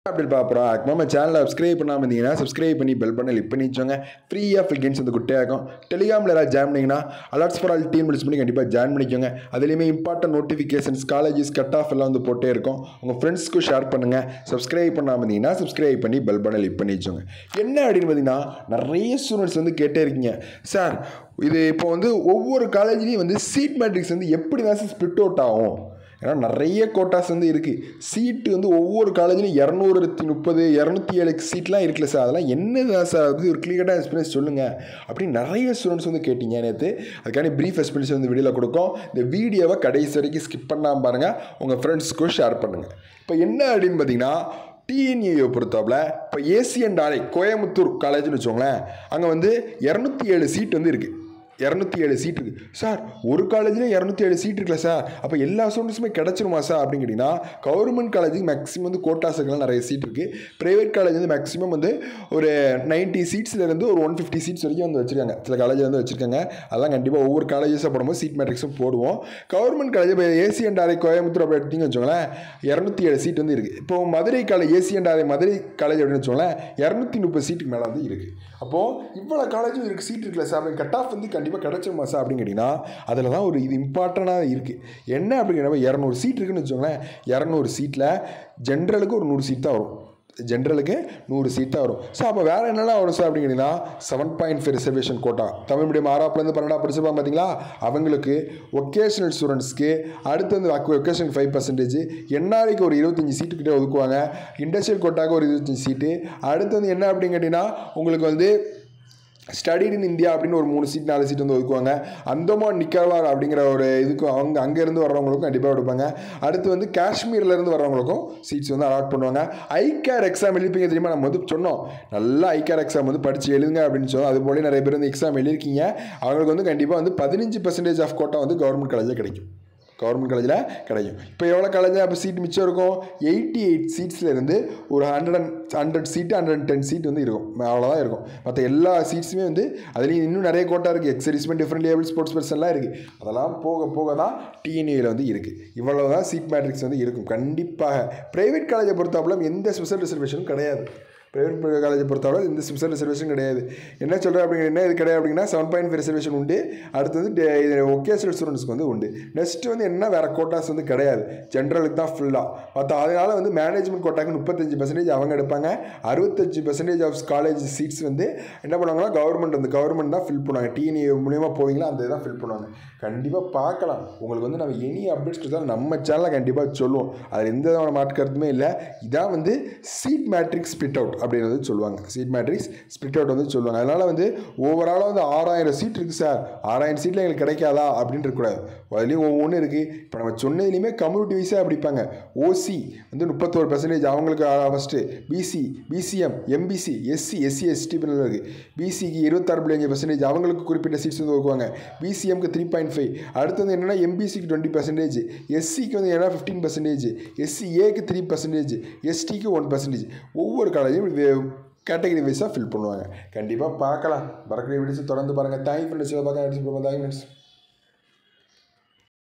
update பார்க்குறோம் அதுக்கு நம்ம சேனலை சப்ஸ்கிரைப் பண்ணாமல் இருந்தீங்கன்னா சப்ஸ்கிரைப் பண்ணி பெல் பண்ணி லிப் பண்ணி வச்சோங்க ஃப்ரீயாக ஃபில்கென்ஸ் வந்து குட்டையாகும் டெலிகிராமில் யாராவது ஜாயின் பண்ணிங்கன்னா அலர்ட்ஸ் ஃபார் ஆல் டீம் முடிச்சு பண்ணி கண்டிப்பாக ஜாயின் பண்ணிக்கோங்க அதுலேயுமே important notifications colleges cut off எல்லாம் வந்து போட்டே இருக்கும் உங்கள் ஃப்ரெண்ட்ஸ்க்கும் ஷேர் பண்ணுங்கள் சப்ஸ்கிரைப் பண்ணாமல் இருந்தீங்கன்னா சப்ஸ்கிரைப் பண்ணி பெல் பண்ணி லிப் பண்ணி வச்சோங்க என்ன அப்படின்னு பார்த்தீங்கன்னா நிறைய ஸ்டூடெண்ட்ஸ் வந்து கேட்டே இருக்கீங்க சார் இது இப்போ வந்து ஒவ்வொரு காலேஜ்லேயும் வந்து சீட் மேட்ரிக்ஸ் வந்து எப்படி தான் ஸ்பிட் அவுட் ஆகும் ஏன்னா நிறைய கோட்டாஸ் வந்து இருக்குது சீட்டு வந்து ஒவ்வொரு காலேஜ்லையும் இரநூறுத்தி முப்பது இரநூத்தி ஏழு சீட்லாம் இருக்குல்ல சார் அதெல்லாம் என்னதான் சார் அது ஒரு கிளியராக எக்ஸ்பீரியன்ஸ் சொல்லுங்கள் அப்படின்னு நிறைய ஸ்டூடெண்ட்ஸ் வந்து கேட்டீங்க நேற்று அதுக்காண்டி ப்ரீஃப் எக்ஸ்பீரியன்ஸ் வந்து வீடியோவில் கொடுக்கும் இந்த வீடியோவை கடைசி வரைக்கும் ஸ்கிப் பண்ணாமல் பாருங்கள் உங்கள் ஃப்ரெண்ட்ஸ்க்கும் ஷேர் பண்ணுங்கள் இப்போ என்ன அப்படின்னு பார்த்தீங்கன்னா டிஎன்யூயை பொறுத்தவரை இப்போ ஏசியன் டாலை கோயம்புத்தூர் காலேஜ்னு வச்சுக்கோங்களேன் அங்கே வந்து இரநூத்தி ஏழு சீட் வந்து இருக்குது இரநூத்தி ஏழு சீட் இருக்குது சார் ஒரு காலேஜில் இரநூத்தி ஏழு சீட் இருக்குல்ல சார் அப்போ எல்லா ஸ்டூடெண்ட்ஸுமே கிடச்சிருமா சார் அப்படின்னு கேட்டிங்கன்னா கவர்மெண்ட் காலேஜுக்கு மேக்ஸிமம் வந்து கோட்டாஸுக்கெல்லாம் நிறைய சீட் இருக்குது ப்ரைவேட் காலேஜ் வந்து மேக்ஸிமம் வந்து ஒரு நைன்ட்டி சீட்ஸ்லேருந்து ஒரு ஒன் ஃபிஃப்டி சீட்ஸ் வரைக்கும் வந்து வச்சுருக்காங்க சில காலேஜ் வந்து வச்சுருக்காங்க அதெல்லாம் கண்டிப்பாக ஒவ்வொரு காலேஜஸாக போடும்போது சீட் மேட்ரிக்ஸும் போடுவோம் கவர்மெண்ட் காலேஜ் இப்போ ஏசியன் டாரை கோயம்புத்தூர் அப்படி எடுத்தீங்கன்னு வச்சுக்கோங்களேன் இரநூத்தி ஏழு சீட் வந்து இருக்குது இப்போ மதுரை காலேஜ் ஏசியன் டாரை மதுரை காலேஜ் அப்படின்னு வச்சுக்கோங்களேன் இரநூத்தி முப்பது சீட்டுக்கு மேலே வந்து இருக்குது அப்போது இவ்வளோ காலேஜும் இருக்குது சீட் இருக்குல்ல சார் கட் ஆஃப் வந்து கண்டிப்பாக கிடச்சிருமா சார் அப்படின்னு கேட்டிங்கன்னா அதில் தான் ஒரு இது இம்பார்ட்டண்ட்டாக இருக்குது என்ன அப்படிங்கிற இரநூறு சீட் இருக்குன்னு வச்சுக்கோங்களேன் இரநூறு சீட்டில் ஜென்ரலுக்கு ஒரு நூறு சீட் தான் வரும் ஜென்ரலுக்கு நூறு சீட் தான் வரும் ஸோ அப்போ வேறு என்னெல்லாம் வரும் சார் அப்படின்னு கேட்டிங்கன்னா seven point five reservation quota Tamil medium ஆறாப்புலேருந்து பன்னெண்டா படிச்சிருப்பாங்க பார்த்தீங்களா அவங்களுக்கு ஒகேஷனல் ஸ்டூடெண்ட்ஸ்க்கு அடுத்து வந்து ஒகேஷனல் ஃபைவ் பர்சன்டேஜ் என்ஆர்ஐக்கு ஒரு இருபத்தஞ்சி சீட்டு கிட்டே ஒதுக்குவாங்க இண்டஸ்ட்ரியல் கோட்டாக்கு ஒரு இருபத்தஞ்சி சீட்டு அடுத்து வந்து என்ன அப்படின்னு கேட்டிங்கன்னா உங்களுக்கு வந்து ஸ்டடிட் இன் இந்தியா அப்படின்னு ஒரு மூணு சீட் நாலு சீட் வந்து ஒதுக்குவாங்க அந்தமான் நிக்கோபார் அப்படிங்கிற ஒரு இதுக்கு அவங்க அங்கேருந்து வர்றவங்களுக்கும் கண்டிப்பாக எடுப்பாங்க அடுத்து வந்து காஷ்மீர்லேருந்து வர்றவங்களுக்கும் சீட்ஸ் வந்து அலாட் பண்ணுவாங்க ஐகேர் எக்ஸாம் எழுதிப்பீங்க தெரியுமா நம்ம வந்து சொன்னோம் நல்லா ஐகேர் எக்ஸாம் வந்து படித்து எழுதுங்க அப்படின்னு சொன்னோம் அது போல நிறைய பேர் வந்து எக்ஸாம் எழுதிருக்கீங்க அவங்களுக்கு வந்து கண்டிப்பாக வந்து பதினஞ்சு பர்சன்டேஜ் ஆஃப் கோட்டா வந்து கவர்மெண்ட் காலேஜில் கிடைக்கும் கவர்மெண்ட் காலேஜில் கிடைக்கும் இப்போ எவ்வளோ காலேஜ் அப்போ சீட் மிச்சம் இருக்கும் எயிட்டி எயிட் சீட்ஸ்லேருந்து ஒரு hundred and hundred seat hundred and ten seat வந்து இருக்கும் அவ்வளோதான் இருக்கும் மற்ற எல்லா சீட்ஸுமே வந்து அதுலேயும் இன்னும் நிறைய கோட்டா இருக்குது எக்ஸரிஸ்மெண்ட் டிஃப்ரெண்ட் லேபிள் ஸ்போர்ட்ஸ் பர்சன்லாம் இருக்குது அதெல்லாம் போக போக தான் டிஎன்ஏயில் வந்து இருக்குது இவ்வளோ தான் சீட் மேட்ரிக்ஸ் வந்து இருக்கும் கண்டிப்பாக ப்ரைவேட் காலேஜை பொறுத்தாப்புல எந்த ஸ்பெஷல் ரிசர்வேஷனும் கிடையாது ப்ரைவேட் காலேஜை பொறுத்தவரை இந்த ஸ்பெஷல் ரிசர்வேஷன் கிடையாது என்ன சொல்கிறேன் அப்படிங்கிற என்ன இது கிடையாது அப்படின்னா செவன் பாயிண்ட் ஃபைவ் ரிசர்வேஷன் உண்டு அடுத்து வந்து ஒகேஷனல் ஸ்டூடெண்ட்ஸ்க்கு வந்து உண்டு நெக்ஸ்ட் வந்து என்ன வேறு கோட்டாஸ் வந்து கிடையாது ஜென்ரலுக்கு தான் ஃபுல்லாக மற்ற அதனால் வந்து மேனேஜ்மெண்ட் கோட்டாக்கு முப்பத்தஞ்சு பர்சன்டேஜ் அவங்க எடுப்பாங்க அறுபத்தஞ்சு பர்சன்டேஜ் ஆஃப் காலேஜ் சீட்ஸ் வந்து என்ன பண்ணுவாங்கன்னா கவர்மெண்ட் வந்து கவர்மெண்ட் தான் ஃபில் பண்ணுவாங்க டிஎன்ஏ மூலியமாக போவீங்களா அந்த இதான் ஃபில் பண்ணுவாங்க கண்டிப்பாக பார்க்கலாம் உங்களுக்கு வந்து நம்ம எனி அப்டேட்ஸ் கொடுத்தாலும் நம்ம சேனலில் கண்டிப்பாக சொல்லுவோம் அதில் எந்த விதமான மாற்று கருத்துமே இல்லை இதான் வந்து சீட் மேட்ரிக்ஸ் ஸ்பிட் அவுட் அப்படின்னு வந்து சொல்லுவாங்க சீட் மேட்ரிக்ஸ் ஸ்பிட் அவுட் வந்து சொல்லுவாங்க அதனால் வந்து ஓவராலாக வந்து ஆறாயிரம் சீட் இருக்குது சார் ஆறாயிரம் சீட்டில் எங்களுக்கு கிடைக்காதா அப்படின்னு இருக்கக்கூடாது அதுலேயும் ஒவ்வொன்றும் இருக்குது இப்போ நம்ம சொன்னதுலேயுமே கம்யூனிட்டி வைஸாக படிப்பாங்க ஓசி வந்து முப்பத்தோரு பர்சன்டேஜ் அவங்களுக்கு first BC BCM MBC SC SC ST பின்னில் இருக்குது பிசிக்கு இருபத்தாறு புள்ளி அஞ்சு பர்சன்டேஜ் அவங்களுக்கு குறிப்பிட்ட சீட்ஸ் வந்து ஒதுக்குவாங்க பிசிஎம்க்கு த்ரீ பாயிண்ட் ஃபைவ் அடுத்து வந்து என்னென்னா எம்பிசிக்கு டுவெண்ட்டி பர்சன்டேஜ் எஸ்சிக்கு வந்து என்ன ஃபிஃப்டீன் பர்சன்டேஜ் எஸ்சி ஏக்கு த்ரீ பர்சன்டேஜ் எஸ்டிக்கு ஒன் பர்சன்டேஜ் ஒவ்வொரு காலேஜும் கேட்டகரி வைஸாக ஃபில் பண்ணுவாங்க கண்டிப்பாக பார்க்கலாம் வரக்கூடிய வீடியோஸ் தொடர்ந்து பாருங்கள் தேங்க் ஃப்ரெண்ட்ஸ் பார்க்க தேங்க் ஃப்ரெண்ட்ஸ்